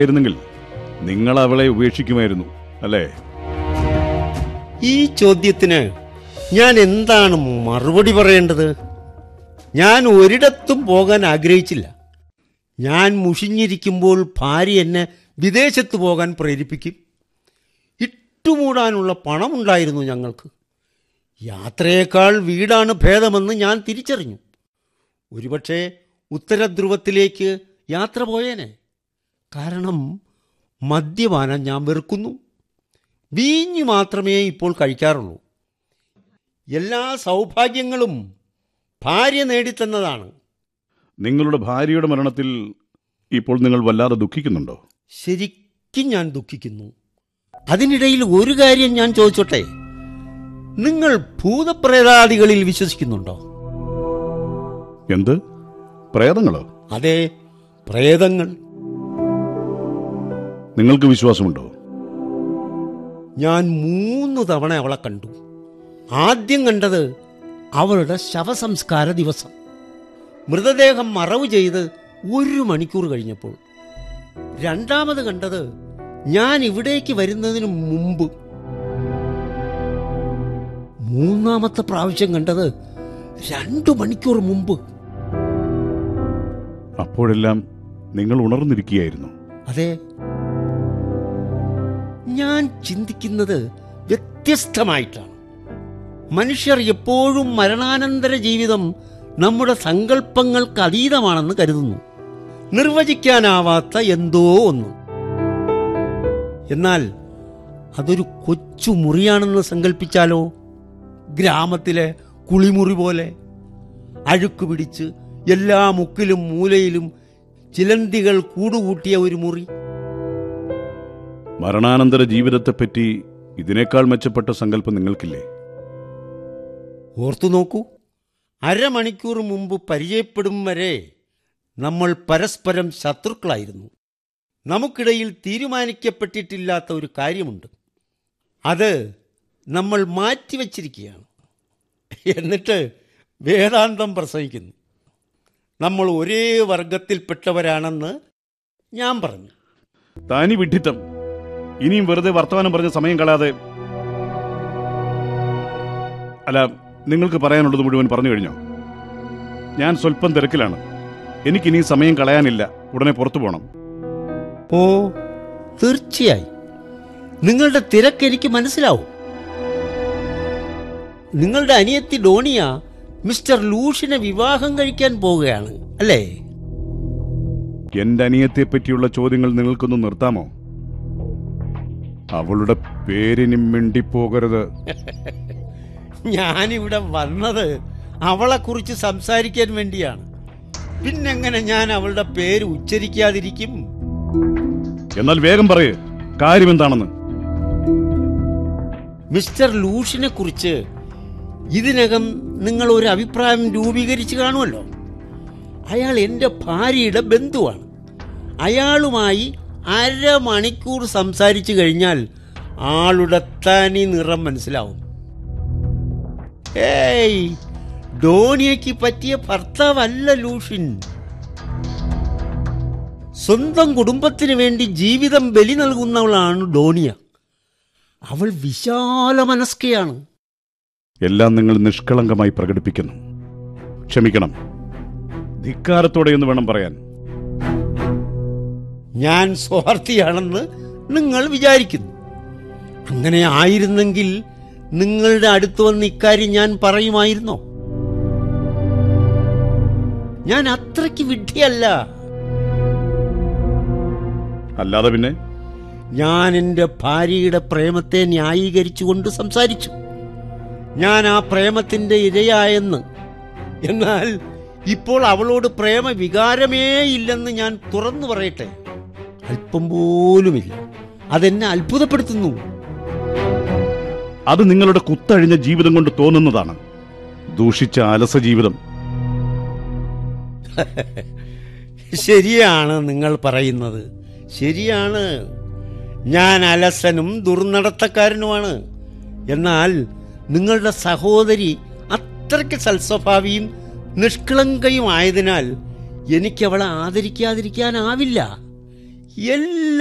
ആയിരുന്നെങ്കിൽ നിങ്ങൾ അവളെ ഉപേക്ഷിക്കുമായിരുന്നു അല്ലേ ഈ ചോദ്യത്തിന് ഞാൻ എന്താണ് മറുപടി പറയേണ്ടത് ഞാൻ ഒരിടത്തും പോകാൻ ആഗ്രഹിച്ചില്ല ഞാൻ മുഷിഞ്ഞിരിക്കുമ്പോൾ ഭാര്യ എന്നെ വിദേശത്ത് പോകാൻ പ്രേരിപ്പിക്കും ഇട്ടുമൂടാനുള്ള പണമുണ്ടായിരുന്നു ഞങ്ങൾക്ക് യാത്രയേക്കാൾ വീടാണ് ഭേദമെന്ന് ഞാൻ തിരിച്ചറിഞ്ഞു ഒരുപക്ഷെ ഉത്തരധ്രുവത്തിലേക്ക് യാത്ര പോയേനെ കാരണം മദ്യപാനം ഞാൻ വെറുക്കുന്നു വീഞ്ഞു മാത്രമേ ഇപ്പോൾ കഴിക്കാറുള്ളൂ എല്ലാ സൗഭാഗ്യങ്ങളും ഭാര്യ നേടിത്തന്നതാണ് നിങ്ങളുടെ ഭാര്യയുടെ മരണത്തിൽ ഇപ്പോൾ നിങ്ങൾ വല്ലാതെ ദുഃഖിക്കുന്നുണ്ടോ ശരിക്കും ഞാൻ ദുഃഖിക്കുന്നു അതിനിടയിൽ ഒരു കാര്യം ഞാൻ ചോദിച്ചോട്ടെ നിങ്ങൾ ഭൂതപ്രേതാദികളിൽ വിശ്വസിക്കുന്നുണ്ടോ എന്ത് പ്രേതങ്ങളോ അതെ പ്രേതങ്ങൾ നിങ്ങൾക്ക് വിശ്വാസമുണ്ടോ ഞാൻ മൂന്ന് തവണ അവളെ കണ്ടു ആദ്യം കണ്ടത് അവളുടെ ശവസംസ്കാര ദിവസം മൃതദേഹം മറവ് ചെയ്ത് ഒരു മണിക്കൂർ കഴിഞ്ഞപ്പോൾ രണ്ടാമത് കണ്ടത് ഞാൻ ഇവിടേക്ക് വരുന്നതിന് മുമ്പ് മൂന്നാമത്തെ പ്രാവശ്യം കണ്ടത് രണ്ടു മണിക്കൂർ മുമ്പ് അപ്പോഴെല്ലാം നിങ്ങൾ ഉണർന്നിരിക്കുകയായിരുന്നു അതെ ഞാൻ ചിന്തിക്കുന്നത് വ്യത്യസ്തമായിട്ടാണ് മനുഷ്യർ എപ്പോഴും മരണാനന്തര ജീവിതം നമ്മുടെ സങ്കല്പങ്ങൾക്ക് അതീതമാണെന്ന് കരുതുന്നു നിർവചിക്കാനാവാത്ത എന്തോ ഒന്ന് എന്നാൽ അതൊരു കൊച്ചു മുറിയാണെന്ന് സങ്കല്പിച്ചാലോ ഗ്രാമത്തിലെ കുളിമുറി പോലെ അഴുക്ക് പിടിച്ച് എല്ലാ മുക്കിലും മൂലയിലും ചിലന്തികൾ കൂടുകൂട്ടിയ ഒരു മുറി മരണാനന്തര ജീവിതത്തെപ്പറ്റി ഇതിനേക്കാൾ മെച്ചപ്പെട്ട സങ്കല്പം നിങ്ങൾക്കില്ലേ ഓർത്തു നോക്കൂ അരമണിക്കൂർ മുമ്പ് പരിചയപ്പെടും വരെ നമ്മൾ പരസ്പരം ശത്രുക്കളായിരുന്നു നമുക്കിടയിൽ തീരുമാനിക്കപ്പെട്ടിട്ടില്ലാത്ത ഒരു കാര്യമുണ്ട് അത് നമ്മൾ മാറ്റിവെച്ചിരിക്കുകയാണ് എന്നിട്ട് വേദാന്തം പ്രസംഗിക്കുന്നു നമ്മൾ ഒരേ വർഗത്തിൽപ്പെട്ടവരാണെന്ന് ഞാൻ പറഞ്ഞു താനി വിഡ്ഢിത്തം ഇനിയും വെറുതെ വർത്തമാനം പറഞ്ഞ സമയം കളയാതെ അല്ല നിങ്ങൾക്ക് പറയാനുള്ളത് മുഴുവൻ പറഞ്ഞു കഴിഞ്ഞോ ഞാൻ സ്വല്പം തിരക്കിലാണ് എനിക്കിനി സമയം കളയാനില്ല ഉടനെ പുറത്തു പോകണം ഓ തീർച്ചയായും നിങ്ങളുടെ തിരക്ക് എനിക്ക് മനസ്സിലാവും നിങ്ങളുടെ അനിയത്തി ഡോണിയ മിസ്റ്റർ ലൂഷിനെ വിവാഹം കഴിക്കാൻ പോവുകയാണ് അല്ലേ എന്റെ അനിയത്തെ പറ്റിയുള്ള ചോദ്യങ്ങൾ നിങ്ങൾക്കൊന്ന് നിർത്താമോ അവളുടെ പേരിനി മിണ്ടിപ്പോകരുത് ഞാനിവിടെ വന്നത് അവളെക്കുറിച്ച് സംസാരിക്കാൻ വേണ്ടിയാണ് പിന്നെങ്ങനെ ഞാൻ അവളുടെ പേര് ഉച്ചരിക്കാതിരിക്കും എന്നാൽ വേഗം പറയേ കാര്യം എന്താണെന്ന് മിസ്റ്റർ ലൂഷിനെ കുറിച്ച് ഇതിനകം നിങ്ങൾ ഒരു അഭിപ്രായം രൂപീകരിച്ചു കാണുമല്ലോ അയാൾ എൻ്റെ ഭാര്യയുടെ ബന്ധുവാണ് അയാളുമായി അരമണിക്കൂർ സംസാരിച്ചു കഴിഞ്ഞാൽ ആളുടെ തനി നിറം മനസ്സിലാവും ഏയ് ഡോണിയയ്ക്ക് പറ്റിയ ഭർത്താവല്ല ലൂഷിൻ സ്വന്തം കുടുംബത്തിന് വേണ്ടി ജീവിതം ബലി നൽകുന്നവളാണ് ഡോണിയ അവൾ വിശാല മനസ്കയാണ് എല്ലാം നിങ്ങൾ നിഷ്കളങ്കമായി പ്രകടിപ്പിക്കുന്നു ക്ഷമിക്കണം ധിക്കാരത്തോടെ എന്ന് വേണം പറയാൻ ഞാൻ സ്വാർത്ഥിയാണെന്ന് നിങ്ങൾ വിചാരിക്കുന്നു അങ്ങനെ ആയിരുന്നെങ്കിൽ നിങ്ങളുടെ അടുത്ത് വന്ന് ഇക്കാര്യം ഞാൻ പറയുമായിരുന്നോ ഞാൻ അത്രയ്ക്ക് വിഡ്ഢിയല്ല അല്ലാതെ പിന്നെ ഞാൻ എൻ്റെ ഭാര്യയുടെ പ്രേമത്തെ ന്യായീകരിച്ചുകൊണ്ട് സംസാരിച്ചു ഞാൻ ആ പ്രേമത്തിൻ്റെ ഇരയായെന്ന് എന്നാൽ ഇപ്പോൾ അവളോട് പ്രേമ വികാരമേ ഇല്ലെന്ന് ഞാൻ തുറന്നു പറയട്ടെ അല്പം പോലുമില്ല അതെന്നെ അത്ഭുതപ്പെടുത്തുന്നു അത് നിങ്ങളുടെ കുത്തഴിഞ്ഞ ജീവിതം കൊണ്ട് തോന്നുന്നതാണ് ദൂഷിച്ച അലസ ജീവിതം ശരിയാണ് നിങ്ങൾ പറയുന്നത് ശരിയാണ് ഞാൻ അലസനും ദുർനടത്തക്കാരനുമാണ് എന്നാൽ നിങ്ങളുടെ സഹോദരി അത്രയ്ക്ക് സൽസ്വഭാവിയും നിഷ്കളങ്കയും ആയതിനാൽ എനിക്ക് അവളെ ആദരിക്കാതിരിക്കാനാവില്ല എല്ലാ